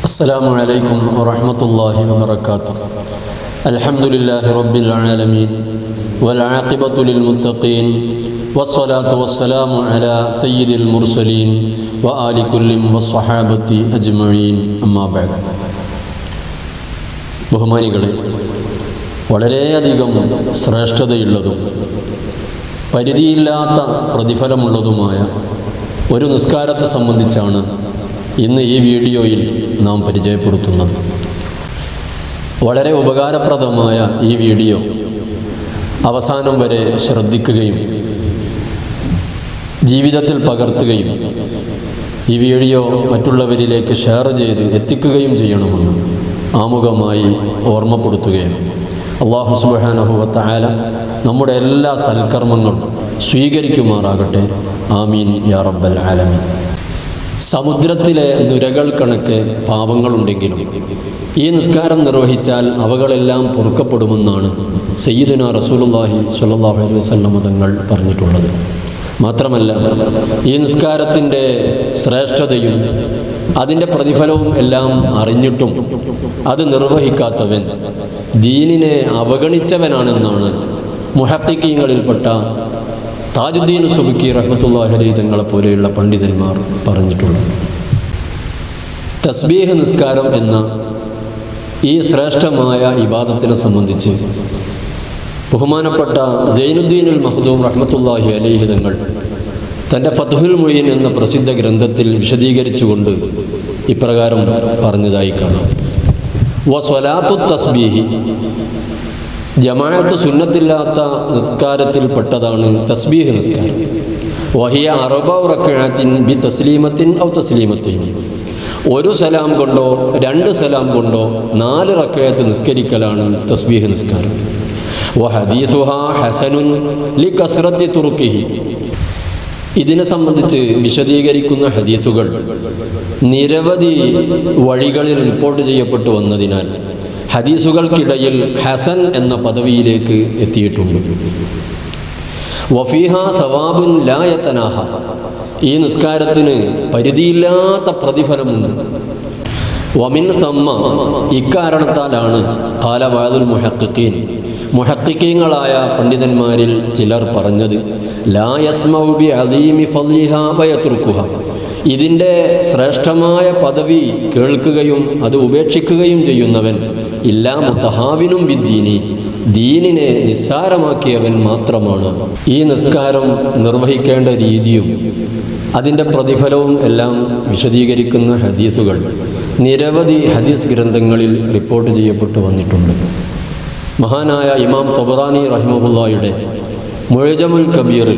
السلام عليكم ورحمة الله وبركاته الحمد لله رب العالمين والعاقبة للمتقين والصلاة والسلام على سيد المرسلين وآل كل والصحابة أجمعين أما بعد ബഹുമാനികളെ വളരെയധികം ശ്രേഷ്ഠതയുള്ളതും പരിധിയില്ലാത്ത പ്രതിഫലമുള്ളതുമായ ഒരു നിസ്കാരത്തെ സംബന്ധിച്ചാണ് ഇന്ന് ഈ വീഡിയോയിൽ നാം പരിചയപ്പെടുത്തുന്നത് വളരെ ഉപകാരപ്രദമായ ഈ വീഡിയോ അവസാനം വരെ ശ്രദ്ധിക്കുകയും ജീവിതത്തിൽ പകർത്തുകയും ഈ വീഡിയോ മറ്റുള്ളവരിലേക്ക് ഷെയർ ചെയ്ത് എത്തിക്കുകയും ചെയ്യണമെന്ന് ആമുഖമായി ഓർമ്മപ്പെടുത്തുകയാണ് അള്ളാഹു സുബാനഹുവത്ത ആല നമ്മുടെ എല്ലാ സൽക്കർമ്മങ്ങളും സ്വീകരിക്കുമാറാകട്ടെ ആമീൻ യാ റബ്ബൽ ആലമീൻ സമുദ്രത്തിലെ നുരകൾ കണക്ക് പാപങ്ങളുണ്ടെങ്കിലും ഈ നിസ്കാരം നിർവഹിച്ചാൽ അവകളെല്ലാം പൊറുക്കപ്പെടുമെന്നാണ് സയ്യിദുന റസൂലുള്ളാഹി സ്വല്ലല്ലാഹു അലൈഹി വസല്ലം തങ്ങൾ പറഞ്ഞിട്ടുള്ളത് മാത്രമല്ല ഈ നിസ്കാരത്തിൻ്റെ ശ്രേഷ്ഠതയും അതിൻ്റെ പ്രതിഫലവും എല്ലാം അറിഞ്ഞിട്ടും അത് നിർവഹിക്കാത്തവൻ ദീനിനെ അവഗണിച്ചവനാണെന്നാണ് മുഹത്തിക്കീങ്ങളിൽപ്പെട്ട താജുദ്ദീൻ സുബുക്കി റഹ്മത്തുല്ലാഹലി തങ്ങളെ പോലെയുള്ള പണ്ഡിതന്മാർ പറഞ്ഞിട്ടുള്ളത് തസ്ബീഹ് നിസ്കാരം എന്ന ഈ ശ്രേഷ്ഠമായ ഇബാദത്തിനെ സംബന്ധിച്ച് ബഹുമാനപ്പെട്ട സൈനുദ്ദീനുൽ മഹദൂം റഹ്മത്തുല്ലാഹി അലൈഹി തങ്ങൾ തൻ്റെ ഫതുഹുൽ മൊയ്യൻ എന്ന പ്രസിദ്ധ ഗ്രന്ഥത്തിൽ വിശദീകരിച്ചുകൊണ്ട് ഇപ്രകാരം പറഞ്ഞതായി കാണാം വ സ്വലാത്തു തസ്ബീഹി ജമാഅത്ത് സുന്നത്തില്ലാത്ത നിസ്കാരത്തിൽപ്പെട്ടതാണ് തസ്ബീഹ് നിസ്കാരം വഹിയ അറബറക്കാത്തിൻ ബി തസ്ലീമത്തിൻ ഔ തസ്ലീമത്തിൻ ഒരു സലാം കൊണ്ടോ രണ്ട് സലാം കൊണ്ടോ നാല് റക്കയത്ത് നിസ്കരിക്കലാണ് തസ്ബീഹ് നിസ്കാരം വഹദീസുഹ ഹസനുൻ ലി കസ്രത്തി തുറുക്കിഹി ഇതിനെ സംബന്ധിച്ച് വിശദീകരിക്കുന്ന ഹദീസുകൾ നിരവധി വഴികളിൽ റിപ്പോർട്ട് ചെയ്യപ്പെട്ടു വന്നതിനാൽ ഹദീസുകൾക്കിടയിൽ ഹസൻ എന്ന പദവിയിലേക്ക് എത്തിയിട്ടുണ്ട് വഫീഹ സവാബുൻ ലായത്തനാഹ ഈ നിസ്കാരത്തിന് പരിധിയില്ലാത്ത പ്രതിഫലമുണ്ട് വമിൻ സമ്മ ഇക്കാരണത്താലാണ് കാലവാദുൽ മുഹക്കിൻ മുഹക്കിക്കീങ്ങളായ പണ്ഡിതന്മാരിൽ ചിലർ പറഞ്ഞത് ലായസ്മൗബി അദീമി ഫലിഹ വയത്തുർക്കുഹ ഇതിൻ്റെ ശ്രേഷ്ഠമായ പദവി കേൾക്കുകയും അത് ഉപേക്ഷിക്കുകയും ചെയ്യുന്നവൻ ഇല്ലാ മുത്തഹാവിനും വിദ്ദീനി ദീനിനെ നിസ്സാരമാക്കിയവൻ മാത്രമാണ് ഈ നിസ്കാരം നിർവഹിക്കേണ്ട രീതിയും അതിൻ്റെ പ്രതിഫലവും എല്ലാം വിശദീകരിക്കുന്ന ഹദീസുകൾ നിരവധി ഹദീസ് ഗ്രന്ഥങ്ങളിൽ റിപ്പോർട്ട് ചെയ്യപ്പെട്ടു വന്നിട്ടുണ്ട് മഹാനായ ഇമാം തൊബറാനി റഹിമഹുല്ലായുടെ മുഴജമുൽ കബീറിൽ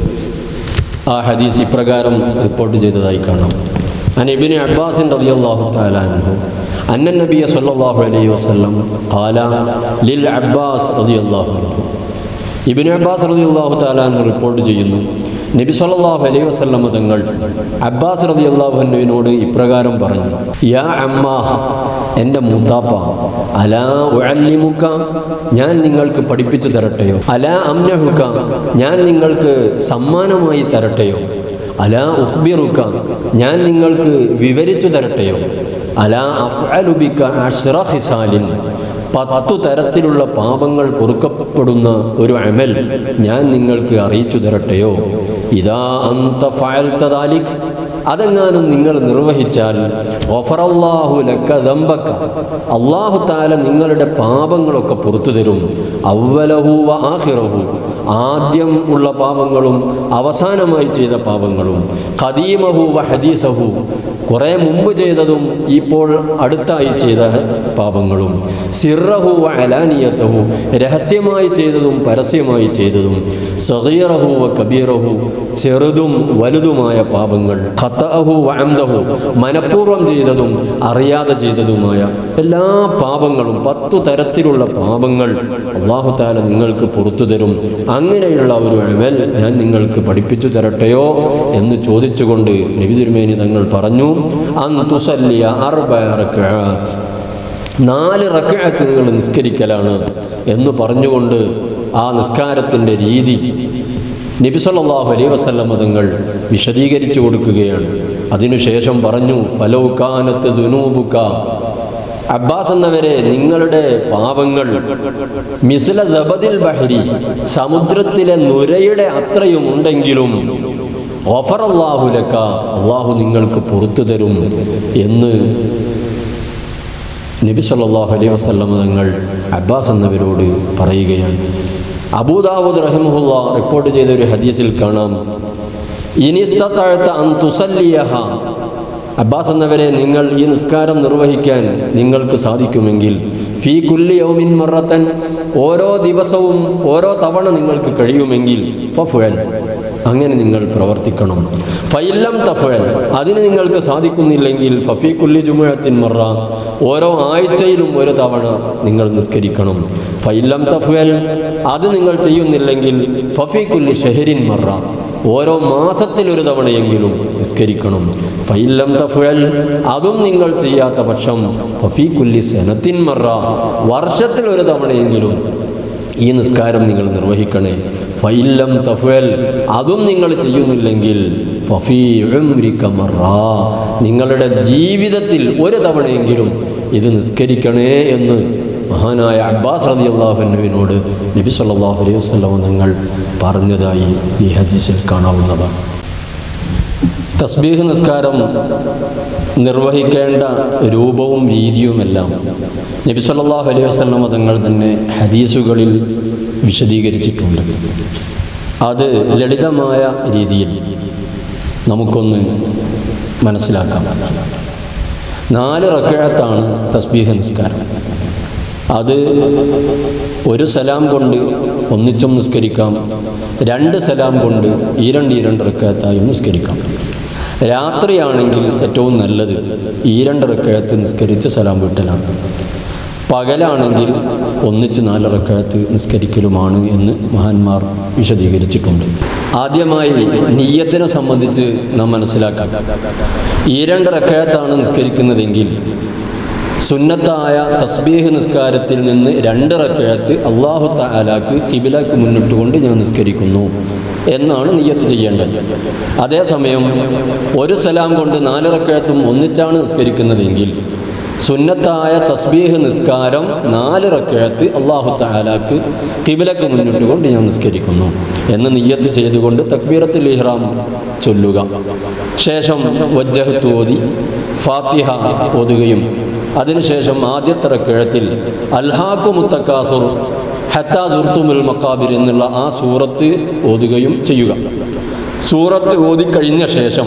ആ ഹദീസ് ഇപ്രകാരം റിപ്പോർട്ട് ചെയ്തതായി കാണാം അനിബിന് അബ്ബാസിൻ റളിയല്ലാഹു തആല അൻഹു അന്ന നബിയ സല്ലല്ലാഹു അലൈഹി വസല്ലം ഖാല ലിൽ അബ്ബാസ് റളിയല്ലാഹു അൻഹു ഇബ്നു അബ്ബാസ് റളിയല്ലാഹു തആല അൻഹു റിപ്പോർട്ട് ചെയ്യുന്നു നബി സല്ലല്ലാഹു അലൈഹി വസല്ലം തങ്ങൾ അബ്ബാസ് റളിയല്ലാഹു അൻഹുവിനോട് ഇപ്രകാരം പറഞ്ഞു യാ അമ്മ എൻ്റെ മൂത്താപ്പ അലാ ഉഅല്ലിമുക ഞാൻ നിങ്ങൾക്ക് പഠിപ്പിച്ചു തരട്ടെയോ അലാ അംനഹുക ഞാൻ നിങ്ങൾക്ക് സമ്മാനമായി തരട്ടെയോ അലാ ഉഖ്ബിറുക ഞാൻ നിങ്ങൾക്ക് വിവരിച്ചു തരട്ടെയോ അലാ അഫ്അലുബിക അഷ്റ ഖിസാലിൻ പത്തു തരത്തിലുള്ള പാപങ്ങൾ പൊറുക്കപ്പെടുന്ന ഒരു അമൽ ഞാൻ നിങ്ങൾക്ക് അറിയിച്ചു തരട്ടെയോ ഇതാ അന്ത ഫഅൽതദാലിക് അതെങ്ങാനും നിങ്ങൾ നിർവഹിച്ചാൽ ഒഫറല്ലാഹു ലക്ക ദമ്പക്ക അള്ളാഹു താല നിങ്ങളുടെ പാപങ്ങളൊക്കെ പുറത്തു തരും അവലഹു വ ആഹിറഹു ആദ്യം ഉള്ള പാപങ്ങളും അവസാനമായി ചെയ്ത പാപങ്ങളും ഖദീമഹു വ ഹദീസഹു കുറേ മുമ്പ് ചെയ്തതും ഇപ്പോൾ അടുത്തായി ചെയ്ത പാപങ്ങളും സിറഹു വ അലാനിയത്തഹു രഹസ്യമായി ചെയ്തതും പരസ്യമായി ചെയ്തതും സഹീറഹു വ കബീറഹു ചെറുതും വലുതുമായ പാപങ്ങൾ ഖത്തഹു വ അംദഹു മനഃപൂർവ്വം ചെയ്തതും അറിയാതെ ചെയ്തതുമായ എല്ലാ പാപങ്ങളും പത്തു തരത്തിലുള്ള പാപങ്ങൾ അള്ളാഹു താല നിങ്ങൾക്ക് പുറത്തു തരും അങ്ങനെയുള്ള ഒരു അമൽ ഞാൻ നിങ്ങൾക്ക് പഠിപ്പിച്ചു തരട്ടെയോ എന്ന് ചോദിച്ചുകൊണ്ട് നബി തിരുമേനി തങ്ങൾ പറഞ്ഞു അൻ തുസല്ലിയ അർബഅ റക്അത്ത് നാല് റക്അത്ത് നിങ്ങൾ നിസ്കരിക്കലാണ് എന്ന് പറഞ്ഞുകൊണ്ട് ആ നിസ്കാരത്തിൻ്റെ രീതി നബി സല്ലല്ലാഹു അലൈഹി വസല്ലമ തങ്ങൾ വിശദീകരിച്ചു കൊടുക്കുകയാണ് അതിനുശേഷം പറഞ്ഞു ഫലൗക്കാനത്ത് ദുനൂബുക്ക അബ്ബാസ് എന്നവരെ നിങ്ങളുടെ പാപങ്ങൾ മിസ്ല സബദിൽ ബഹരി സമുദ്രത്തിലെ നുരയുടെ അത്രയും ഉണ്ടെങ്കിലും ഓഫറല്ലാഹുലക്ക അള്ളാഹു നിങ്ങൾക്ക് പുറത്തു തരും എന്ന് നബി സല്ലല്ലാഹു അലൈഹി വസല്ലം തങ്ങൾ അബ്ബാസ് എന്നവരോട് പറയുകയാണ് അബൂദാവൂദ് റഹിമഹുല്ല റിപ്പോർട്ട് ചെയ്ത ഒരു ഹദീസിൽ കാണാം ഇനിസ്തഴത്ത അൻ തുസല്ലിയഹ അബ്ബാസ് എന്നവരെ നിങ്ങൾ ഈ നിസ്കാരം നിർവഹിക്കാൻ നിങ്ങൾക്ക് സാധിക്കുമെങ്കിൽ ഫീ കുല്ലി യൗമിൻ മറത്തൻ ഓരോ ദിവസവും ഓരോ തവണ നിങ്ങൾക്ക് കഴിയുമെങ്കിൽ ഫഫുഴൻ അങ്ങനെ നിങ്ങൾ പ്രവർത്തിക്കണം ഫൈലം തഫുഴൻ അതിന് നിങ്ങൾക്ക് സാധിക്കുന്നില്ലെങ്കിൽ ഫഫി കുല്ലി ജുമുഴത്തിൻ മറ ഓരോ ആഴ്ചയിലും ഒരു തവണ നിങ്ങൾ നിസ്കരിക്കണം ഫൈലം തഫുവൽ അത് നിങ്ങൾ ചെയ്യുന്നില്ലെങ്കിൽ ഫഫി കുല്ലി ഷെഹരിൻ മറ ഓരോ മാസത്തിൽ ഒരു തവണയെങ്കിലും നിസ്കരിക്കണം ഫൈലം തഫുൽ അതും നിങ്ങൾ ചെയ്യാത്ത പക്ഷം ഫഫീ കുല്ലി സെനത്തിൻ മറ വർഷത്തിൽ ഒരു തവണയെങ്കിലും ഈ നിസ്കാരം നിങ്ങൾ നിർവഹിക്കണേ ഫൈലം തഫുൽ അതും നിങ്ങൾ ചെയ്യുന്നില്ലെങ്കിൽ ഫഫീ ഉംരിക മറ നിങ്ങളുടെ ജീവിതത്തിൽ ഒരു തവണയെങ്കിലും ഇത് നിസ്കരിക്കണേ എന്ന് മഹാനായ അബ്ബാസ് റതി അള്ളാഹുവിനോട് നബി സല്ലല്ലാഹു അലൈഹി വസല്ലം തങ്ങൾ പറഞ്ഞതായി ഈ ഹദീസിൽ കാണാവുന്നതാണ് തസ്ബീഹ് നിസ്കാരം നിർവഹിക്കേണ്ട രൂപവും രീതിയുമെല്ലാം നബി സല്ലല്ലാഹു അലൈഹി വസല്ലം തങ്ങൾ തന്നെ ഹദീസുകളിൽ വിശദീകരിച്ചിട്ടുണ്ട് അത് ലളിതമായ രീതിയിൽ നമുക്കൊന്ന് മനസ്സിലാക്കാം നാല് റക്കഴത്താണ് തസ്ബീഹ് നിസ്കാരം അത് ഒരു സലാം കൊണ്ട് ഒന്നിച്ചും നിസ്കരിക്കാം രണ്ട് സലാം കൊണ്ട് ഈ രണ്ട് ഈ രണ്ട് റക്കയത്തായും നിസ്കരിക്കാം രാത്രിയാണെങ്കിൽ ഏറ്റവും നല്ലത് ഈ രണ്ട് റക്കയത്ത് നിസ്കരിച്ച് സലാം വീട്ടലാണ് പകലാണെങ്കിൽ ഒന്നിച്ച് നാല് റക്കയത്ത് നിസ്കരിക്കലുമാണ് എന്ന് മഹാന്മാർ വിശദീകരിച്ചിട്ടുണ്ട് ആദ്യമായി നീയത്തിനെ സംബന്ധിച്ച് നാം മനസ്സിലാക്കാം ഈ രണ്ട് റക്കയത്താണ് നിസ്കരിക്കുന്നതെങ്കിൽ സുന്നത്തായ തസ്ബീഹ് നിസ്കാരത്തിൽ നിന്ന് രണ്ട് റക്കഴത്ത് അള്ളാഹു താലാക്ക് കിബിലാക്ക് മുന്നിട്ടുകൊണ്ട് ഞാൻ നിസ്കരിക്കുന്നു എന്നാണ് നിയ്യത്ത് ചെയ്യേണ്ടത് അതേസമയം ഒരു സലാം കൊണ്ട് നാല് റക്കഴത്തും ഒന്നിച്ചാണ് നിസ്കരിക്കുന്നതെങ്കിൽ സുന്നത്തായ തസ്ബീഹ് നിസ്കാരം നാല് റക്കഴത്ത് അള്ളാഹു താലാക്ക് കിബിലക്ക് മുന്നിട്ടുകൊണ്ട് ഞാൻ നിസ്കരിക്കുന്നു എന്ന് നിയ്യത്ത് ചെയ്തുകൊണ്ട് തക്ബീറത്തുൽ ഇഹ്റാം ചൊല്ലുക ശേഷം വജ്ജഹത്ത് ഓതി ഫാത്തിഹ ഓതുകയും അതിനുശേഷം ആദ്യത്തെ റക്കഴത്തിൽ അൽഹാക്കു മുത്തക്കാസുർ ഹത്താ സുർത്തുമുൽ മക്കാബിർ എന്നുള്ള ആ സൂറത്ത് ഓതുകയും ചെയ്യുക സൂറത്ത് ഓതിക്കഴിഞ്ഞ ശേഷം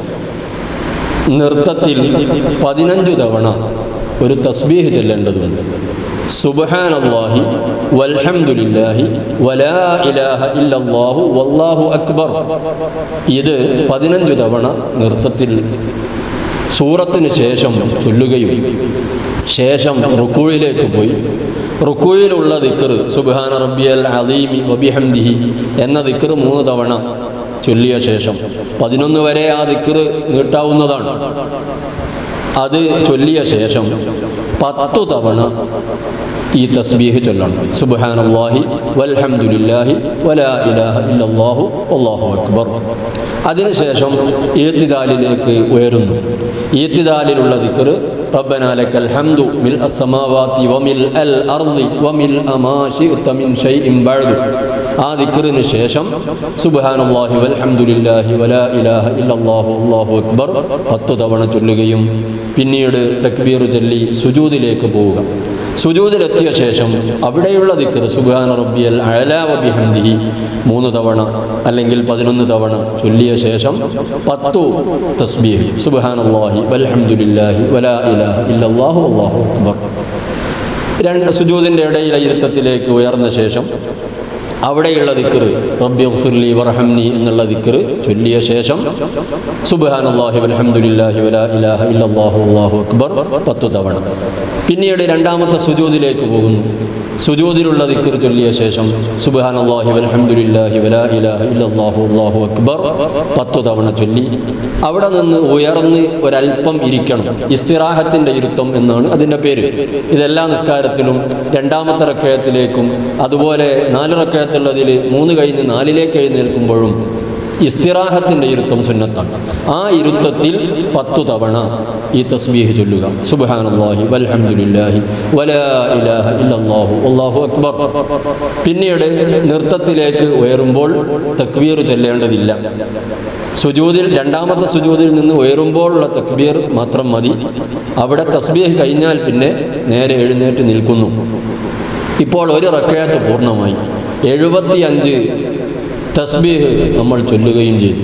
നൃത്തത്തിൽ പതിനഞ്ചു തവണ ഒരു തസ്ബീഹ് ചെല്ലേണ്ടതുണ്ട് സുബ്ഹാനല്ലാഹി വൽഹംദുലില്ലാഹി വലാ ഇലാഹ ഇല്ലല്ലാഹു വല്ലാഹു അക്ബർ ഇത് പതിനഞ്ചു തവണ നൃത്തത്തിൽ സൂറത്തിന് ശേഷം ചൊല്ലുകയും ശേഷം റുക്കുയിലേക്ക് പോയി റുക്കുയിലുള്ള ദിക്കർ സുബാന റബ്ബിയൽ അലീമി വബിഹംദിഹി എന്ന ദിക്കർ മൂന്ന് തവണ ചൊല്ലിയ ശേഷം പതിനൊന്ന് വരെ ആ ദിക്കർ നീട്ടാവുന്നതാണ് അത് ചൊല്ലിയ ശേഷം പത്തു തവണ ഈ തസ്ബീഹ് ചൊല്ലണം സുബ്ഹാനല്ലാഹി വൽഹംദുലില്ലാഹി വലാ ഇലാഹ ഇല്ലല്ലാഹു വല്ലാഹു അക്ബർ അതിനുശേഷം ഈത്തിദാലിലേക്ക് ഉയരുന്നു ഈത്തിദാലിലുള്ള ദിക്ർ ربنا لك الحمد ملء السماوات وملء الأرض وملء ما شئت من شيء بعد ആ ദിക്റിന് ശേഷം സുബ്ഹാനല്ലാഹി വൽഹംദുലില്ലാഹി വലാ ഇലാഹ ഇല്ലല്ലാഹു അല്ലാഹു അക്ബർ പത്ത് തവണ ചൊല്ലുകയും പിന്നീട് തക്ബീർ ചൊല്ലി സുജൂദിലേക്ക് പോവുക സുജൂദിലെത്തിയ ശേഷം അവിടെയുള്ള ദിക്ർ സുബ്ഹാന റബ്ബിയൽ അഅലാ വബിഹംദിഹി മൂന്ന് തവണ അല്ലെങ്കിൽ പതിനൊന്ന് തവണ ചൊല്ലിയ ശേഷം പത്തു തസ്ബീഹ് സുബ്ഹാനല്ലാഹി വൽഹംദുലില്ലാഹി വലാ ഇലാഹ ഇല്ലല്ലാഹു അല്ലാഹു അക്ബർ രണ്ട് സുജൂദിൻ്റെ ഇടയിലെ ഇരുത്തത്തിലേക്ക് ഉയർന്ന ശേഷം അവിടെയുള്ള ദിക്റ് റബ്ബി ഗുഫിർലി വർഹംനി എന്നുള്ള ദിക്റ് ചൊല്ലിയ ശേഷം സുബ്ഹാനല്ലാഹി വൽഹംദുലില്ലാഹി വലാ ഇലാഹ ഇല്ലല്ലാഹു അല്ലാഹു അക്ബർ പത്തു തവണ പിന്നീട് രണ്ടാമത്തെ സുജൂദിലേക്ക് പോകുന്നു സുജൂദിലുള്ള ദിക്ർ ചൊല്ലിയ ശേഷം സുബ്ഹാനല്ലാഹി വൽഹംദുലില്ലാഹി വലാ ഇലാഹ ഇല്ലല്ലാഹു അല്ലാഹു അക്ബർ പത്തു തവണ ചൊല്ലി അവിടെ നിന്ന് ഉയർന്ന് ഒരല്പം ഇരിക്കണം ഇസ്തിറാഹത്തിൻ്റെ ഇരുത്തം എന്നാണ് അതിൻ്റെ പേര് ഇതെല്ലാ നിസ്കാരത്തിലും രണ്ടാമത്തെ റക്കയത്തിലേക്കും അതുപോലെ നാല് റക്കയത്തുള്ളതിൽ മൂന്ന് കഴിഞ്ഞ് നാലിലേക്ക് എഴുന്നേൽക്കുമ്പോഴും ഇസ്തിറാഹത്തിൻ്റെ ഇരുത്തം സുന്നത്താണ് ആ ഇരുത്തത്തിൽ പത്തു തവണ ഈ തസ്ബീഹ് ചൊല്ലുക സുബ്ഹാനല്ലാഹി വൽഹംദുലില്ലാഹി വലാ ഇലാഹ ഇല്ലല്ലാഹു അല്ലാഹു അക്ബർ പിന്നീട് നൃത്തത്തിലേക്ക് ഉയരുമ്പോൾ തക്ബീർ ചൊല്ലേണ്ടതില്ല സുജൂദിൽ രണ്ടാമത്തെ സുജൂദിൽ നിന്ന് ഉയരുമ്പോഴുള്ള തക്ബീർ മാത്രം മതി അവിടെ തസ്ബീഹ് കഴിഞ്ഞാൽ പിന്നെ നേരെ എഴുന്നേറ്റ് നിൽക്കുന്നു ഇപ്പോൾ ഒരു റക്കയത്ത് പൂർണ്ണമായി എഴുപത്തിയഞ്ച് തസ്ബീഹ് നമ്മൾ ചൊല്ലുകയും ചെയ്തു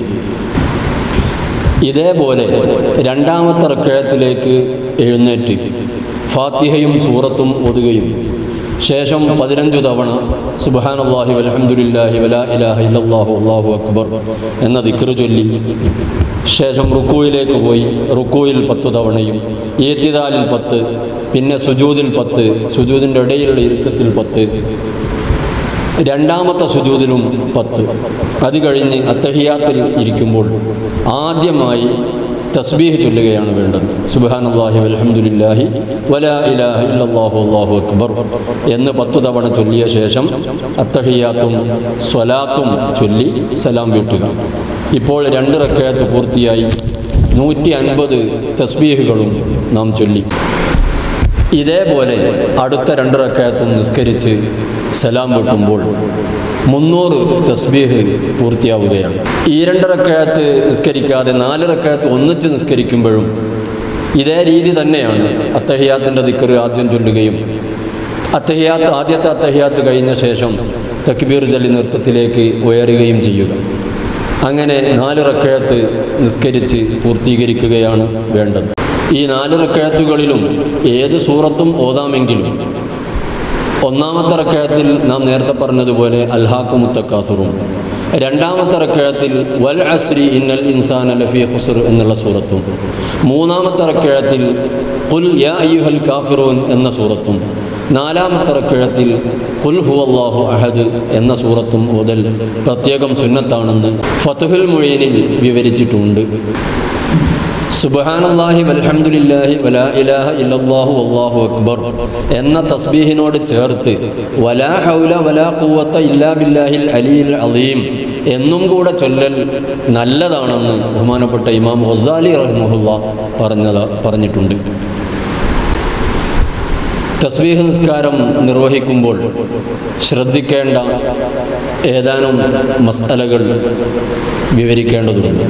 ഇതേപോലെ രണ്ടാമത്തെ റക്കയത്തിലേക്ക് എഴുന്നേറ്റ് ഫാത്തിഹയും സൂറത്തും ഓതുകയും ശേഷം പതിനഞ്ചു തവണ സുബഹാനല്ലാഹി വലഹമുല്ലാഹി വലാ ഇലാഹ ഇല്ലല്ലാഹു അല്ലാഹു അക്ബർ എന്ന ദിക്റ് ചൊല്ലി ശേഷം റുക്കൂയിലേക്ക് പോയി റുക്കൂയിൽ പത്തു തവണയും ഏത്തിദാലിൽ പത്ത് പിന്നെ സുജൂദിൽ പത്ത് സുജൂദിൻ്റെ ഇടയിലുള്ള ഇരുത്തത്തിൽ പത്ത് രണ്ടാമത്തെ സുജൂദിലും പത്ത് അത് കഴിഞ്ഞ് അത്തഹിയാത്തിൽ ഇരിക്കുമ്പോൾ ആദ്യമായി തസ്ബീഹ് ചൊല്ലുകയാണ് വേണ്ടത് സുബാനല്ലാഹി അലഹമുല്ലാഹി വലാ ഇലാഹ ഇല്ലല്ലാഹു അല്ലാഹു അക്ബർ എന്ന് പത്തു തവണ ചൊല്ലിയ ശേഷം അത്തഹിയാത്തും സ്വലാത്തും ചൊല്ലി സലാം വീട്ടുക ഇപ്പോൾ രണ്ട് റക്കയത്ത് പൂർത്തിയായി നൂറ്റി അൻപത് തസ്ബീഹുകളും നാം ചൊല്ലി ഇതേപോലെ അടുത്ത രണ്ട് റക്കയത്തും നിസ്കരിച്ച് സലാം വെട്ടുമ്പോൾ മുന്നൂറ് തസ്ബീഹ് പൂർത്തിയാവുകയാണ് ഈ രണ്ട് റക്കയത്ത് നിസ്കരിക്കാതെ നാല് റക്കയത്ത് ഒന്നിച്ച് നിസ്കരിക്കുമ്പോഴും ഇതേ രീതി തന്നെയാണ് അത്തഹിയാത്തിൻ്റെ ദിക്കറ് ആദ്യം ചൊല്ലുകയും അത്തഹിയാത്ത് ആദ്യത്തെ അത്തഹിയാത്ത് കഴിഞ്ഞ ശേഷം തക്ബീർ ജലി നൃത്തത്തിലേക്ക് ഉയരുകയും ചെയ്യുക അങ്ങനെ നാല് റക്കയത്ത് നിസ്കരിച്ച് പൂർത്തീകരിക്കുകയാണ് വേണ്ടത് ഈ നാല് റക്കയത്തുകളിലും ഏത് സൂറത്തും ഓതാമെങ്കിലും ഒന്നാമത്തെ റക്കയത്തിൽ നാം നേരത്തെ പറഞ്ഞതുപോലെ അൽഹാക്കു മുത്തക്കാസുറും രണ്ടാമത്തെ റക്കയത്തിൽ വൽ അസ്രി ഇന്നൽ ഇൻസാൻ ലഫി ഖുസ്ർ എന്നുള്ള സൂറത്തും മൂന്നാമത്തെ റക്കയത്തിൽ കുൽ യാ അയ്യുഹൽ കാഫിറൂൻ എന്ന സൂറത്തും നാലാമത്തെ റക്കയത്തിൽ കുൽ ഹുവല്ലാഹു അഹദ് എന്ന സൂറത്തും ഓതൽ പ്രത്യേകം സുന്നത്താണെന്ന് ഫതുഹുൽ മുഴീനിൽ വിവരിച്ചിട്ടുണ്ട് സുബഹാനല്ലാഹി വൽഹംദുലില്ലാഹി വലാ ഇലാഹ ഇല്ലല്ലാഹു വല്ലാഹു അക്ബർ എന്ന തസ്ബീഹിനോട് ചേർത്ത് വലാ ഹൗല വലാ ഖുവത്ത ഇല്ലാ ബില്ലാഹിൽ അലിയിൽ അലീം എന്നും കൂടെ ചൊല്ലൽ നല്ലതാണെന്ന് ബഹുമാനപ്പെട്ട ഇമാം ഹൊസാലി റഹ്മുല്ല പറഞ്ഞത് പറഞ്ഞിട്ടുണ്ട് തസ്ബീഹ് നിസ്കാരം നിർവഹിക്കുമ്പോൾ ശ്രദ്ധിക്കേണ്ട ഏതാനും മസ്തലകൾ വിവരിക്കേണ്ടതുണ്ട്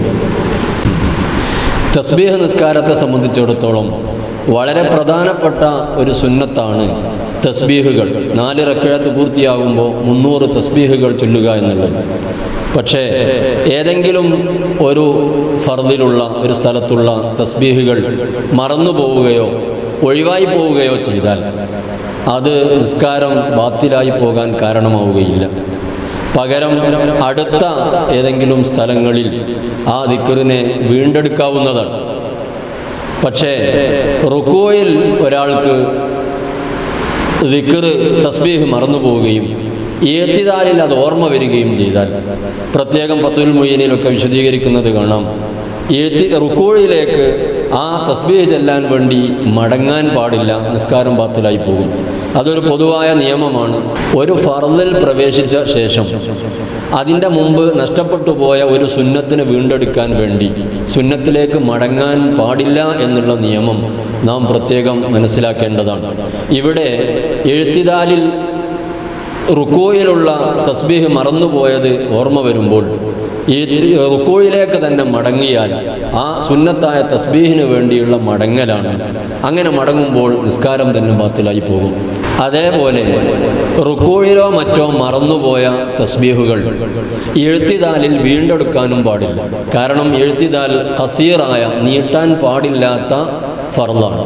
തസ്ബീഹ് നിസ്കാരത്തെ സംബന്ധിച്ചിടത്തോളം വളരെ പ്രധാനപ്പെട്ട ഒരു സുന്നത്താണ് തസ്ബീഹുകൾ നാല് റക്കഴത്ത് പൂർത്തിയാകുമ്പോൾ മുന്നൂറ് തസ്ബീഹുകൾ ചൊല്ലുക എന്നുള്ളത് പക്ഷേ ഏതെങ്കിലും ഒരു ഫർദിലുള്ള ഒരു സ്ഥലത്തുള്ള തസ്ബീഹുകൾ മറന്നു പോവുകയോ ഒഴിവായി പോവുകയോ ചെയ്താൽ അത് നിസ്കാരം ബാത്തിലായി പോകാൻ കാരണമാവുകയില്ല പകരം അടുത്ത ഏതെങ്കിലും സ്ഥലങ്ങളിൽ ആ ദിക്കറിനെ വീണ്ടെടുക്കാവുന്നതാണ് പക്ഷേ റുക്കോയിൽ ഒരാൾക്ക് ദിക്കറ് തസ്ബീഹ് മറന്നു പോവുകയും ഏത്തിദാലിൽ അത് ഓർമ്മ വരികയും ചെയ്താൽ പ്രത്യേകം പത്തുൽ മൊയ്യനിലൊക്കെ വിശദീകരിക്കുന്നത് കാണാം ഏത്തി റുക്കോയിലേക്ക് ആ തസ്ബീഹ് ചെല്ലാൻ വേണ്ടി മടങ്ങാൻ പാടില്ല നിസ്കാരം ബാത്തിലായി പോകും അതൊരു പൊതുവായ നിയമമാണ് ഒരു ഫർദിൽ പ്രവേശിച്ച ശേഷം അതിൻ്റെ മുമ്പ് നഷ്ടപ്പെട്ടു പോയ ഒരു സുന്നത്തിന് വീണ്ടെടുക്കാൻ വേണ്ടി സുന്നത്തിലേക്ക് മടങ്ങാൻ പാടില്ല എന്നുള്ള നിയമം നാം പ്രത്യേകം മനസ്സിലാക്കേണ്ടതാണ് ഇവിടെ എഴുത്തിദാലിൽ റുക്കോയിലുള്ള തസ്ബീഹ് മറന്നുപോയത് ഓർമ്മ വരുമ്പോൾ ഈ റുക്കോയിലേക്ക് തന്നെ മടങ്ങിയാൽ ആ സുന്നത്തായ തസ്ബീഹിന് വേണ്ടിയുള്ള മടങ്ങലാണ് അങ്ങനെ മടങ്ങുമ്പോൾ നിസ്കാരം തന്നെ ബാത്തിലായി പോകും അതേപോലെ റുക്കോയിലോ മറ്റോ മറന്നുപോയ തസ്ബീഹുകൾ എഴുത്തിദാലിൽ വീണ്ടെടുക്കാനും പാടില്ല കാരണം എഴുത്തിദാൽ കസീറായ നീട്ടാൻ പാടില്ലാത്ത ഫർദാണ്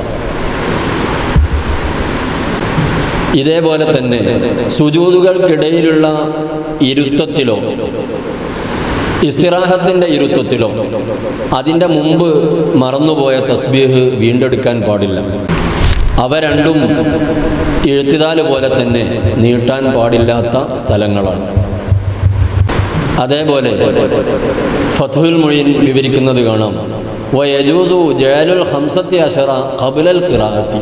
ഇതേപോലെ തന്നെ സുജൂതുകൾക്കിടയിലുള്ള ഇരുത്തത്തിലോ ഇസ്തിറാഹത്തിൻ്റെ ഇരുത്തത്തിലോ അതിൻ്റെ മുമ്പ് മറന്നുപോയ തസ്ബീഹ് വീണ്ടെടുക്കാൻ പാടില്ല അവ രണ്ടും എഴുത്തിതാല് പോലെ തന്നെ നീട്ടാൻ പാടില്ലാത്ത സ്ഥലങ്ങളാണ് അതേപോലെ ഫത്തുൽ മൊഴിൻ വിവരിക്കുന്നത് കാണാം വയജൂസു ജയലുൽ ഹംസത്തി അഷറ ഖബുലൽ ഖിറാഅത്തി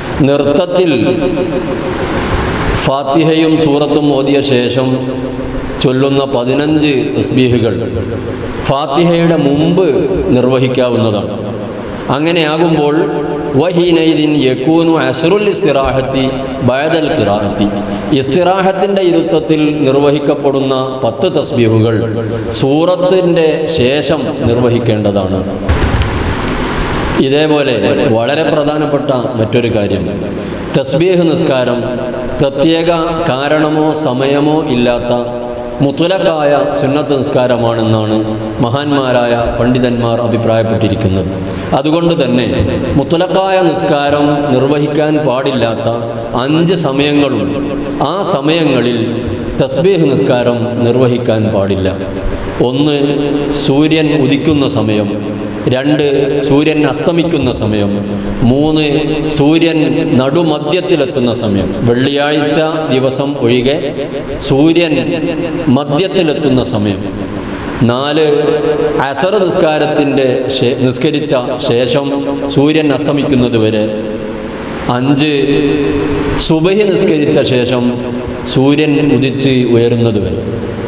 നൃത്തത്തിൽ ഫാത്തിഹയും സൂറത്തും ഓതിയ ശേഷം ചൊല്ലുന്ന പതിനഞ്ച് തസ്ബീഹുകൾ ഫാത്തിഹയുടെ മുമ്പ് നിർവഹിക്കാവുന്നതാണ് അങ്ങനെയാകുമ്പോൾ വഹീനൈദിൻ യക്കൂനു അസറുൽ ഇസ്തിറാഹത്തി ബയദൽ കിറാഹത്തി ഇസ്തിറാഹത്തിൻ്റെ ഇരുത്തത്തിൽ നിർവഹിക്കപ്പെടുന്ന പത്ത് തസ്ബീഹുകൾ സൂറത്തിൻ്റെ ശേഷം നിർവഹിക്കേണ്ടതാണ് ഇതേപോലെ വളരെ പ്രധാനപ്പെട്ട മറ്റൊരു കാര്യം തസ്ബീഹ് നിസ്കാരം പ്രത്യേക കാരണമോ സമയമോ ഇല്ലാത്ത മുത്തുലക്കായ സുന്നത്ത് നിസ്കാരമാണെന്നാണ് മഹാന്മാരായ പണ്ഡിതന്മാർ അഭിപ്രായപ്പെട്ടിരിക്കുന്നത് അതുകൊണ്ട് തന്നെ മുത്തുലക്കായ നിസ്കാരം നിർവഹിക്കാൻ പാടില്ലാത്ത അഞ്ച് സമയങ്ങളുണ്ട് ആ സമയങ്ങളിൽ തസ്ബീഹ് നിസ്കാരം നിർവഹിക്കാൻ പാടില്ല ഒന്ന് സൂര്യൻ ഉദിക്കുന്ന സമയം രണ്ട് സൂര്യൻ അസ്തമിക്കുന്ന സമയം മൂന്ന് സൂര്യൻ നടുമധ്യത്തിലെത്തുന്ന സമയം വെള്ളിയാഴ്ച ദിവസം ഒഴികെ സൂര്യൻ മധ്യത്തിലെത്തുന്ന സമയം നാല് അസർ നിസ്കാരത്തിൻ്റെ നിസ്കരിച്ച ശേഷം സൂര്യൻ അസ്തമിക്കുന്നത് വരെ അഞ്ച് സുബഹി നിസ്കരിച്ച ശേഷം സൂര്യൻ ഉദിച്ച് ഉയരുന്നത് വരെ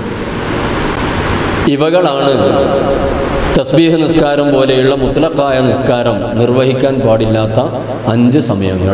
ഇവകളാണ് തസ്ബീഹ് നിസ്കാരം പോലെയുള്ള മുത്തലക്കായ നിസ്കാരം നിർവഹിക്കാൻ പാടില്ലാത്ത അഞ്ച് സമയങ്ങൾ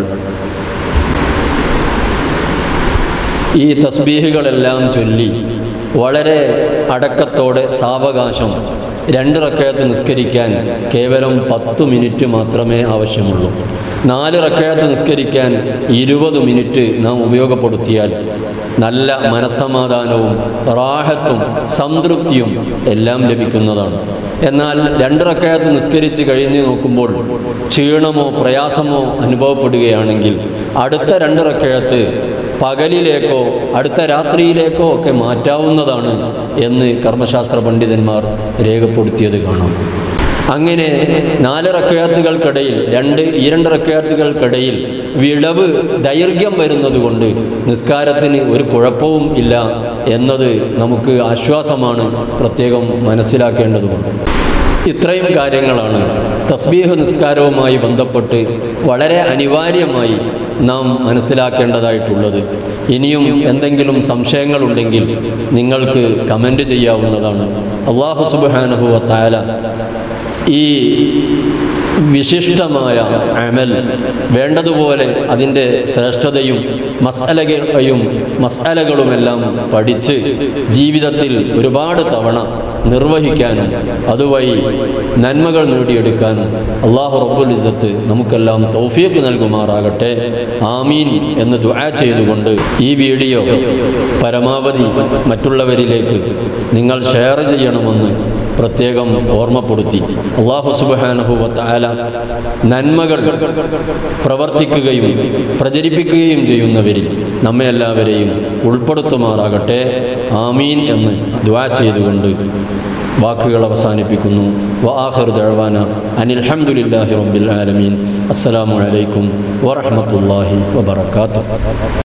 ഈ തസ്ബീഹുകളെല്ലാം ചൊല്ലി വളരെ അടക്കത്തോടെ സാവകാശം രണ്ട് റക്കയത്ത് നിസ്കരിക്കാൻ കേവലം പത്ത് മിനിറ്റ് മാത്രമേ ആവശ്യമുള്ളൂ നാല് റക്കയത്ത് നിസ്കരിക്കാൻ ഇരുപത് മിനിറ്റ് നാം ഉപയോഗപ്പെടുത്തിയാൽ നല്ല മനസ്സമാധാനവും റാഹത്തും സംതൃപ്തിയും എല്ലാം ലഭിക്കുന്നതാണ് എന്നാൽ രണ്ട് റക്കയത്ത് നിസ്കരിച്ച് കഴിഞ്ഞ് നോക്കുമ്പോൾ ക്ഷീണമോ പ്രയാസമോ അനുഭവപ്പെടുകയാണെങ്കിൽ അടുത്ത രണ്ട് റക്കയത്ത് പകലിലേക്കോ അടുത്ത രാത്രിയിലേക്കോ ഒക്കെ മാറ്റാവുന്നതാണ് എന്ന് കർമ്മശാസ്ത്ര പണ്ഡിതന്മാർ രേഖപ്പെടുത്തിയത് കാണാം അങ്ങനെ നാല് റക്കയാത്തുകൾക്കിടയിൽ രണ്ട് ഈ രണ്ട് റക്കയാത്തുകൾക്കിടയിൽ വിടവ് ദൈർഘ്യം വരുന്നത് കൊണ്ട് നിസ്കാരത്തിന് ഒരു കുഴപ്പവും ഇല്ല എന്നത് നമുക്ക് ആശ്വാസമാണ് പ്രത്യേകം മനസ്സിലാക്കേണ്ടതുകൊണ്ട് ഇത്രയും കാര്യങ്ങളാണ് തസ്ബീഹ് നിസ്കാരവുമായി ബന്ധപ്പെട്ട് വളരെ അനിവാര്യമായി നാം മനസ്സിലാക്കേണ്ടതായിട്ടുള്ളത് ഇനിയും എന്തെങ്കിലും സംശയങ്ങളുണ്ടെങ്കിൽ നിങ്ങൾക്ക് കമൻ്റ് ചെയ്യാവുന്നതാണ് അള്ളാഹു സുബാനഹുവ താല ഈ വിശിഷ്ടമായ അമൽ വേണ്ടതുപോലെ അതിൻ്റെ ശ്രേഷ്ഠതയും മസാലയും മസാലകളുമെല്ലാം പഠിച്ച് ജീവിതത്തിൽ ഒരുപാട് തവണ നിർവഹിക്കാനും അതുവഴി നന്മകൾ നേടിയെടുക്കാനും അള്ളാഹു റബ്ബുൽ ഇസത്ത് നമുക്കെല്ലാം തൗഫീഖ് നൽകുമാറാകട്ടെ ആമീൻ എന്ന് ദുആ ചെയ്തുകൊണ്ട് ഈ വീഡിയോ പരമാവധി മറ്റുള്ളവരിലേക്ക് നിങ്ങൾ ഷെയർ ചെയ്യണമെന്ന് പ്രത്യേകം ഓർമ്മപ്പെടുത്തി അള്ളാഹു സുബാനഹുവല നന്മകൾ പ്രവർത്തിക്കുകയും പ്രചരിപ്പിക്കുകയും ചെയ്യുന്നവരിൽ നമ്മെ എല്ലാവരെയും ഉൾപ്പെടുത്തുമാറാകട്ടെ ആമീൻ എന്ന് ദ്വാ ചെയ്തുകൊണ്ട് വാക്കുകൾ അവസാനിപ്പിക്കുന്നു വആഖിർ ദഅവാന അനിൽ ഹംദുലില്ലാഹി റബ്ബിൽ ആലമീൻ അസ്സലാമു അലൈക്കും വറഹ്മത്തുള്ളാഹി വബറകാതുഹു